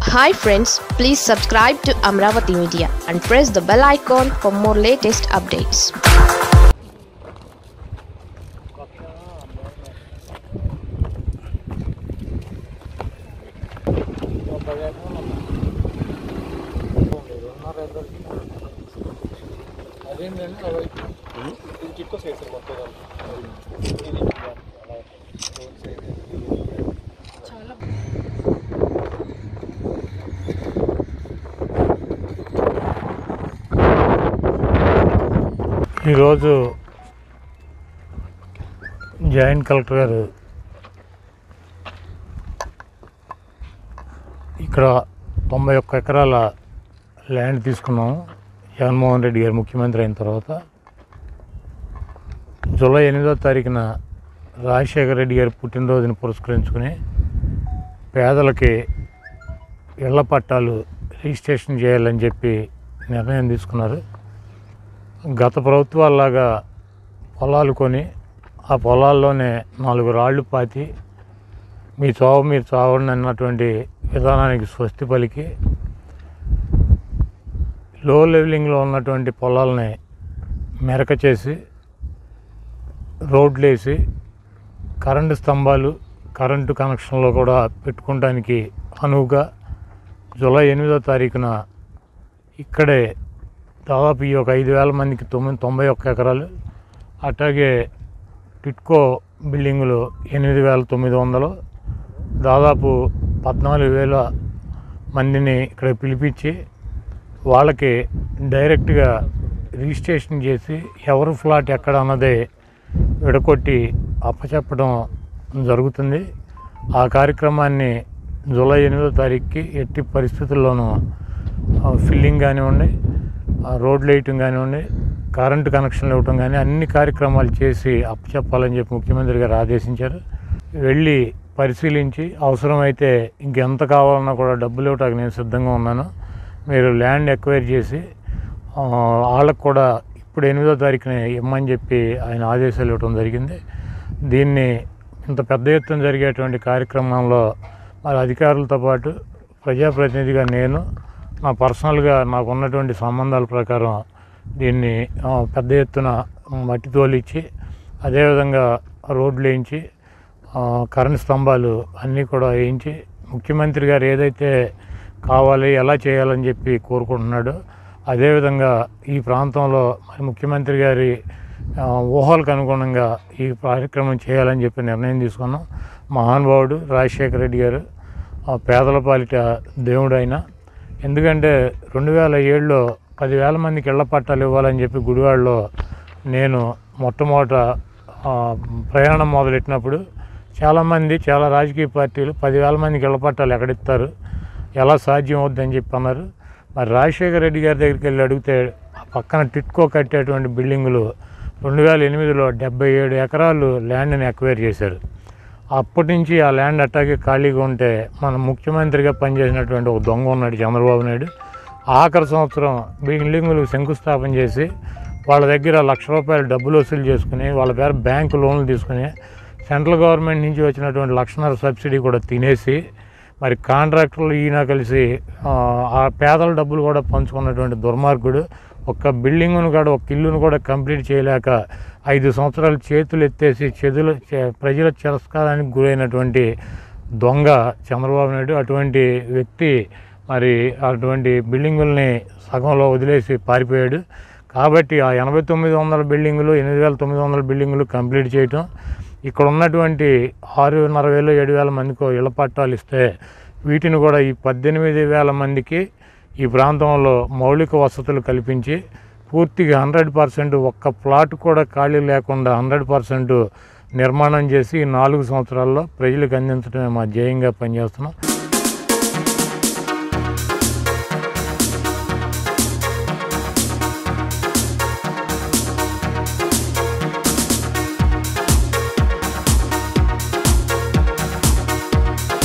hi friends please subscribe to Amaravati media and press the bell icon for more latest updates అదేంటంటే అలా ఇది చిక్కు size మొత్తం ఇది అలా రోడ్ సైడ్ ఈరోజు జాయింట్ కలెక్టర్ గారు ఇక్కడ తొంభై ఒక్క ఎకరాల ల్యాండ్ తీసుకున్నాం జగన్మోహన్ రెడ్డి గారు ముఖ్యమంత్రి అయిన తర్వాత జూలై ఎనిమిదో తారీఖున రాజశేఖర రెడ్డి గారి పుట్టినరోజుని పురస్కరించుకుని పేదలకి ఇళ్ల పట్టాలు రిజిస్ట్రేషన్ చేయాలని చెప్పి నిర్ణయం తీసుకున్నారు గత ప్రభుత్వాల్లాగా పొలాలు కొని ఆ పొలాల్లోనే నాలుగు రాళ్ళు పాతి మీ చావు మీరు చావండి అన్నటువంటి విధానానికి స్వస్తి పలికి లో లెవెలింగ్లో ఉన్నటువంటి పొలాలని మెరక చేసి రోడ్లు వేసి కరెంటు స్తంభాలు కరెంటు కనెక్షన్లో కూడా పెట్టుకోవడానికి అనువుగా జూలై ఎనిమిదో తారీఖున ఇక్కడే దాదాపు ఈ ఒక ఐదు వేల మందికి తొమ్మిది తొంభై ఒక్క ఎకరాలు అట్లాగే టిట్కో బిల్డింగులు ఎనిమిది వేల తొమ్మిది వందలు దాదాపు పద్నాలుగు వేల మందిని ఇక్కడ పిలిపించి వాళ్ళకి డైరెక్ట్గా రిజిస్ట్రేషన్ చేసి ఎవరు ఫ్లాట్ ఎక్కడ అన్నదే విడకొట్టి అప్పచెప్పడం జరుగుతుంది ఆ కార్యక్రమాన్ని జూలై ఎనిమిదో తారీఖుకి ఎట్టి పరిస్థితుల్లోనూ ఆ, ఫిల్లింగ్ కానివ్వండి ఆ, రోడ్లు వేయటం కానివ్వండి కరెంటు కనెక్షన్లు ఇవ్వటం కానీ అన్ని కార్యక్రమాలు చేసి అప్పచెప్పాలని చెప్పి ముఖ్యమంత్రి గారు ఆదేశించారు వెళ్ళి పరిశీలించి అవసరమైతే ఇంకెంత కావాలన్నా కూడా డబ్బులు ఇవ్వటానికి నేను సిద్ధంగా ఉన్నాను మీరు ల్యాండ్ ఎక్వైర్ చేసి ఆ, వాళ్ళకు కూడా ఇప్పుడు ఎనిమిదో తారీఖున ఇమ్మని చెప్పి ఆయన ఆదేశాలు ఇవ్వడం జరిగింది దీన్ని ఇంత పెద్ద ఎత్తున జరిగేటువంటి కార్యక్రమంలో మరి అధికారులతో పాటు ప్రజాప్రతినిధిగా నేను నా పర్సనల్గా నాకు ఉన్నటువంటి సంబంధాల ప్రకారం దీన్ని ఆ, పెద్ద ఎత్తున మట్టి తోలిచ్చి అదేవిధంగా రోడ్లు వేయించి ఆ, కరెంట్ స్తంభాలు అన్నీ కూడా వేయించి ముఖ్యమంత్రి గారు ఏదైతే కావాలి ఎలా చేయాలని చెప్పి కోరుకుంటున్నాడో అదేవిధంగా ఈ ప్రాంతంలో మరి ముఖ్యమంత్రి గారి ఆ, ఊహలకు అనుగుణంగా ఈ కార్యక్రమం చేయాలని చెప్పి నిర్ణయం తీసుకున్నాం మహానుభావుడు రాజశేఖర రెడ్డి గారు ఆ, పేదల పాలిట దేవుడు ఆయన ఎందుకంటే రెండు వేల ఏడులో పదివేల మందికి ఇళ్ల పట్టాలు ఇవ్వాలని చెప్పి గుడివాడలో నేను మొట్టమొదట ఆ, ప్రయాణం మొదలెట్టినప్పుడు చాలామంది చాలా రాజకీయ పార్టీలు పదివేల మందికి ఇళ్ల పట్టాలు ఎక్కడిస్తారు ఎలా సాధ్యం అవుద్దని చెప్పి అన్నారు మరి రాజశేఖర రెడ్డి గారి దగ్గరికి వెళ్ళి అడిగితే ఆ పక్కన టిట్కో కట్టేటువంటి బిల్డింగులు రెండు వేల ఎనిమిదిలో డెబ్బై ఏడు ఎకరాలు ల్యాండ్ని ఎక్వైర్ చేశారు అప్పటి నుంచి ఆ ల్యాండ్ అట్టాగే ఖాళీగా ఉంటే మన ముఖ్యమంత్రిగా పనిచేసినటువంటి ఒక దొంగ ఉన్నాడు చంద్రబాబు నాయుడు ఆఖరి సంవత్సరం బిల్డింగులకు శంకుస్థాపన చేసి వాళ్ళ దగ్గర లక్ష రూపాయలు డబ్బులు వసూలు చేసుకుని వాళ్ళ పేరు బ్యాంకు లోన్లు తీసుకుని సెంట్రల్ గవర్నమెంట్ నుంచి వచ్చినటువంటి లక్షన్నర సబ్సిడీ కూడా తినేసి మరి కాంట్రాక్టర్లు ఈయన కలిసి ఆ, ఆ పేదల డబ్బులు కూడా పంచుకున్నటువంటి దుర్మార్గుడు ఒక్క బిల్డింగ్ను కూడా ఒక ఇల్లును కూడా కంప్లీట్ చేయలేక ఐదు సంవత్సరాలు చేతులు ఎత్తేసి చెదులు చే- ప్రజల తిరస్కారానికి గురైనటువంటి దొంగ చంద్రబాబు నాయుడు అటువంటి వ్యక్తి మరి అటువంటి బిల్డింగుల్ని సగంలో వదిలేసి పారిపోయాడు కాబట్టి ఆ ఎనభై తొమ్మిది వందల బిల్డింగులు ఎనిమిది వేల తొమ్మిది వందల బిల్డింగులు కంప్లీట్ చేయటం ఇక్కడ ఉన్నటువంటి ఆరున్నర వేలు ఏడు వేల మందికి ఇళ్ల పట్టాలు ఇస్తే వీటిని కూడా ఈ పద్దెనిమిది వేల మందికి ఈ ప్రాంతంలో మౌలిక వసతులు కల్పించి పూర్తిగా హండ్రెడ్ పర్సెంట్ ఒక్క ప్లాట్ కూడా ఖాళీ లేకుండా హండ్రెడ్ పర్సెంట్ నిర్మాణం చేసి ఈ నాలుగు సంవత్సరాల్లో ప్రజలకు అందించడమే మా ధ్యేయంగా పనిచేస్తున్నాం